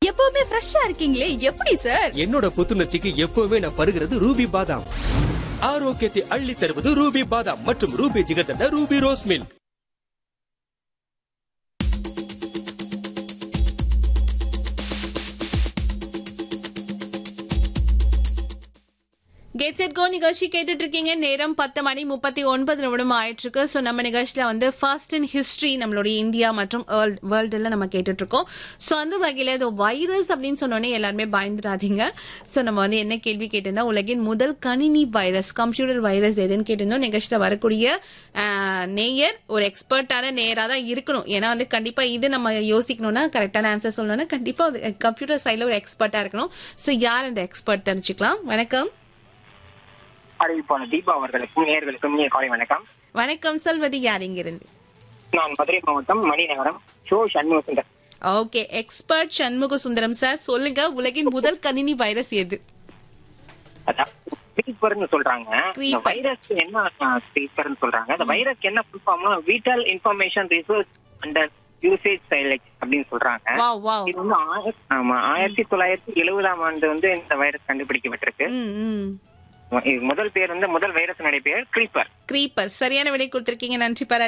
எப்பவுமே ஃப்ரெஷ்ஷா இருக்கீங்களே எப்படி சார் என்னோட புத்துணர்ச்சிக்கு எப்பவுமே நான் பருகிறது ரூபி பாதாம் ஆரோக்கியத்தை அள்ளி தருவது ரூபி பாதாம் மற்றும் Ruby jigarthanda Ruby rose milk get set go நிகழ்ச்சி கேட்டுட்டு இருக்கீங்க நேரம் பத்து மணி முப்பத்தி ஒன்பது நிமிடம் ஆயிட்டு இருக்கு ஸோ நம்ம நிகழ்ச்சியில வந்து ஃபர்ஸ்ட் இன் ஹிஸ்டரி நம்மளுடைய இந்தியா மற்றும் வேர்ல்டுல நம்ம கேட்டுட்டு இருக்கோம் ஸோ அந்த வகையில இது வைரஸ் அப்படின்னு சொன்னோடனே எல்லாருமே பயந்துடாதீங்க ஸோ நம்ம வந்து என்ன கேள்வி கேட்டிருந்தோம் உலகின் முதல் கணினி வைரஸ் கம்ப்யூட்டர் வைரஸ் எதுன்னு கேட்டிருந்தோம் நிகழ்ச்சியில வரக்கூடிய ஆஹ், நேயர் ஒரு எக்ஸ்பர்ட்டான நேயரா தான் இருக்கணும் ஏன்னா வந்து கண்டிப்பா இது நம்ம யோசிக்கணும்னா கரெக்டான ஆன்சர் சொல்லணும்னா கண்டிப்பா கம்ப்யூட்டர் சைட்ல ஒரு எக்ஸ்பர்ட்டா இருக்கணும் ஸோ யார் அந்த எக்ஸ்பர்ட் தெரிஞ்சுக்கலாம் வணக்கம் அறிவிப்பாளர் தீபா அவர்களுக்கும் நேயர்களுக்கும் இனிய காலை வணக்கம் வணக்கம் சொல்வது யார் இங்கிருந்து நான் மதுரை மாவட்டம் மணிநகரம் ஷோ Shanmugasundar okay expert Shanmuga Sundaram sir சொல்லுங்க உலகின் முதல் கணினி வைரஸ் எது அதாவது creeper-னு சொல்றாங்க இந்த Creeper. வைரஸ் என்ன ஸ்பீக்கர்னு சொல்றாங்க இந்த வைரஸ் என்ன ஃபுல் ஃபார்ம்னா vital information resource under usage select அப்படின்னு சொல்றாங்க வாவ் வாவ் இது வந்து ஆயிர- ஆமா ஆயிரத்தி தொள்ளாயிரத்தி எழுபதாம் ஆண்டு வந்து இந்த வைரஸ் கண்டுபிடிக்கப்பட்டிருக்கு ம் ம் இது முதல் பேர் வந்து முதல் வைரஸ் பேர் கிரீப்பர் கிரீப்பர் சரியான விடை கொடுத்திருக்கீங்க நன்றி பாராட்டு